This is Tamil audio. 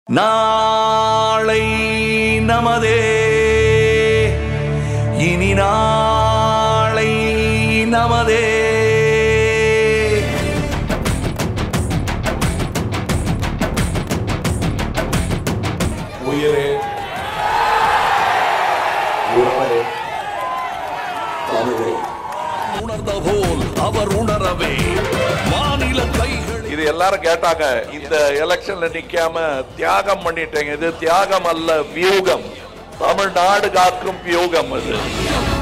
நாளை நமதே இனி நாளை நமதே உயிரே உறவே தமிழே உணர்ந்த போல் அவர் உணரவே மாநில கைகள் இது எல்லாரும் கேட்டாங்க இந்த எலெக்ஷன்ல நிக்காம தியாகம் பண்ணிட்டேங்க இது தியாகம் அல்ல வியூகம் தமிழ்நாடு காக்கும் வியூகம் அது